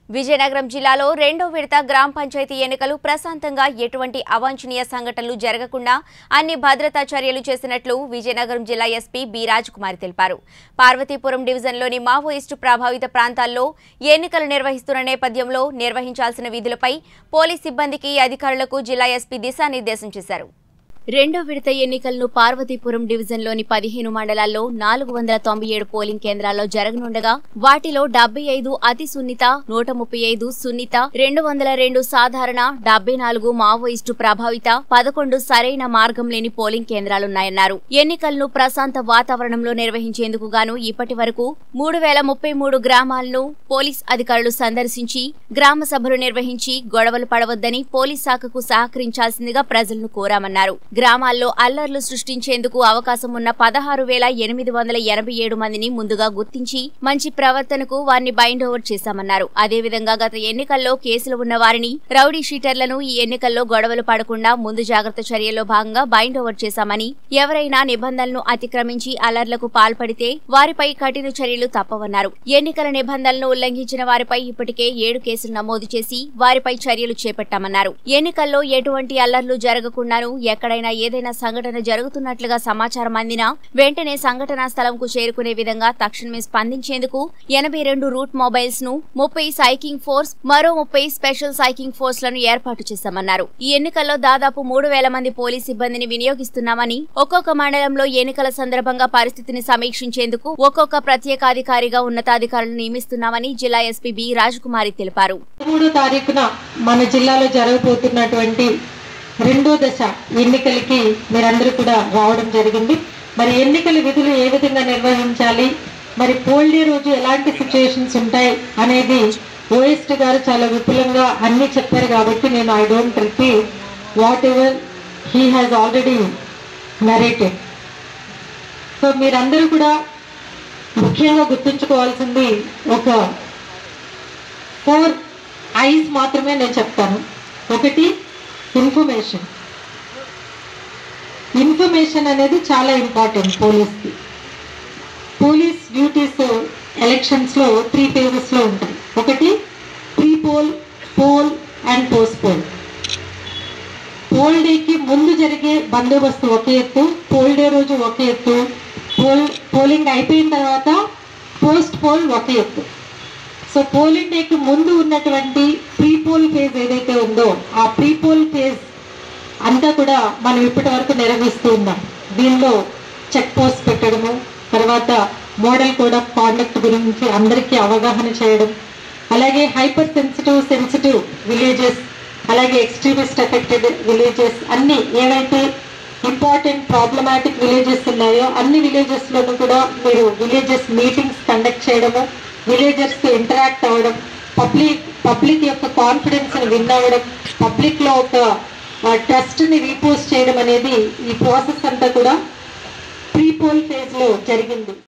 విజయనగరం జిల్లాలో రెండో విడత గ్రామ పంచాయతీ ఎన్నికలు ప్రశాంతంగా ఎటువంటి అవాంఛనీయ సంఘటనలు జరగకుండా అన్ని భద్రతా చర్యలు చేసినట్లు విజయనగరం జిల్లా ఎస్పీ బి రాజకుమారి తెలిపారు పార్వతీపురం డివిజన్లోని మావోయిస్టు ప్రభావిత ప్రాంతాల్లో ఎన్నికలు నిర్వహిస్తున్న నేపథ్యంలో నిర్వహించాల్సిన విధులపై పోలీస్ సిబ్బందికి అధికారులకు జిల్లా ఎస్పీ దిశానిర్దేశం చేశారు రెండో విడత ఎన్నికలను పార్వతీపురం డివిజన్లోని పదిహేను మండలాల్లో నాలుగు వందల తొంభై ఏడు పోలింగ్ కేంద్రాల్లో జరగనుండగా వాటిలో డెబ్బై ఐదు అతి సున్నిత నూట ముప్పై ఐదు సున్నిత రెండు వందల రెండు సాధారణ డెబ్బై నాలుగు మావోయిస్టు ప్రభావిత పదకొండు సరైన మార్గం లేని పోలింగ్ కేంద్రాలున్నాయన్నారు ఎన్నికలను ప్రశాంత వాతావరణంలో నిర్వహించేందుకు గాను ఇప్పటి వరకు మూడు వేల ముప్పై మూడు గ్రామాలను పోలీస్ అధికారులు సందర్శించి గ్రామ సభలు నిర్వహించి గొడవలు పడవద్దని పోలీస్ శాఖకు సహకరించాల్సిందిగా ప్రజలను కోరామన్నారు గ్రామాల్లో అల్లర్లు సృష్టించేందుకు అవకాశం ఉన్న పదహారు వేల ఎనిమిది వందల ఎనభై ఏడు మందిని ముందుగా గుర్తించి మంచి ప్రవర్తనకు వారిని బైండ్ ఓవర్ చేశామన్నారు అదేవిధంగా గత ఎన్నికల్లో కేసులు ఉన్న వారిని రౌడీ షీటర్లను ఈ ఎన్నికల్లో గొడవలు పడకుండా ముందు జాగ్రత్త చర్యల్లో భాగంగా బైండ్ ఓవర్ చేశామని ఎవరైనా నిబంధనలను అతిక్రమించి అల్లర్లకు పాల్పడితే వారిపై కఠిన చర్యలు తప్పవన్నారు ఎన్నికల నిబంధనలను ఉల్లంఘించిన వారిపై ఇప్పటికే ఏడు కేసులు నమోదు చేసి వారిపై చర్యలు చేపట్టామన్నారు ఎన్నికల్లో ఎటువంటి అల్లర్లు జరగకుండాను ఎక్కడైనా ఏదైనా సంఘటన జరుగుతున్నట్లుగా సమాచారం అందినా వెంటనే సంఘటనా స్థలంకు చేరుకునే విధంగా తక్షణమే స్పందించేందుకు ఎనభై రెండు రూట్ మొబైల్స్ ను ముప్పై సైకింగ్ ఫోర్స్ మరో ముప్పై స్పెషల్ సైకింగ్ ఫోర్స్ లను ఏర్పాటు చేశామన్నారు ఈ ఎన్నికల్లో దాదాపు మూడు వేల మంది పోలీస్ సిబ్బందిని వినియోగిస్తున్నామని ఒక్కొక్క మండలంలో ఎన్నికల సందర్భంగా పరిస్థితిని సమీక్షించేందుకు ఒక్కొక్క ప్రత్యేకాధికారిగా ఉన్నతాధికారులను నియమిస్తున్నామని జిల్లా ఎస్పీ బి రాజకుమారి తెలిపారు మూడో తారీఖున మన జిల్లాలో జరగబోతున్నటువంటి రెండో దశ ఎన్నికలకి మీరందరూ కూడా రావడం జరిగింది మరి ఎన్నికల విధులు ఏ విధంగా నిర్వహించాలి మరి పోల్ డే రోజు ఎలాంటి సిచ్యుయేషన్స్ ఉంటాయి అనేది ఓఎస్టీ గారు చాలా విపులంగా అన్ని చెప్పారు కాబట్టి నేను I don't repeat whatever he has already narrated so మీరందరూ కూడా ముఖ్యంగా గుర్తుంచుకోవాల్సింది ఒక ఫోర్ ఐస్ మాత్రమే నేను చెప్తాను ఒకటి ఇన్ఫర్మేషన్ ఇన్ఫర్మేషన్ అనేది చాలా ఇంపార్టెంట్ పోలీస్కి పోలీస్ డ్యూటీస్ ఎలక్షన్స్లో త్రీ ఫేజెస్లో ఉంటాయి ఒకటి pre poll poll and post poll poll డేకి ముందు జరిగే బందోబస్తు ఒక ఎత్తు పోల్ డే రోజు ఒక ఎత్తు పోల్ పోలింగ్ అయిపోయిన తర్వాత పోస్ట్ పోల్ ఒక ఎత్తు సో పోలింగ్ డేకి ముందు ఉన్నటువంటి ప్రీ పోల్ ఫేజ్ ఏదైతే ఉందో ఆ ప్రీ పోల్ ఫేజ్ అంతా కూడా మనం ఇప్పటి వరకు నిర్వహిస్తూ ఉన్నాం దీనిలో చెక్ పోస్ట్ పెట్టడము తర్వాత మోడల్ కోడ్ ఆఫ్ కాండక్ట్ గురించి అందరికీ అవగాహన చేయడం అలాగే హైపర్ సెన్సిటివ్ సెన్సిటివ్ విలేజెస్ అలాగే ఎక్స్ట్రీమిస్ట్ ఎఫెక్టెడ్ విలేజెస్ అన్ని ఏవైతే ఇంపార్టెంట్ ప్రాబ్లమాటిక్ విలేజెస్ ఉన్నాయో అన్ని విలేజెస్లోనూ కూడా మీరు విలేజెస్ మీటింగ్స్ కండక్ట్ చేయడము విలేజర్స్తో ఇంటరాక్ట్ అవ్వడం పబ్లిక్ పబ్లిక్ యొక్క కాన్ఫిడెన్స్ని విన్ అవ్వడం పబ్లిక్లో ఒక ట్రస్ట్ని రీపోజ్ చేయడం అనేది ఈ ప్రాసెస్ అంతా కూడా ప్రీ పోల్ ఫేజ్లో జరిగింది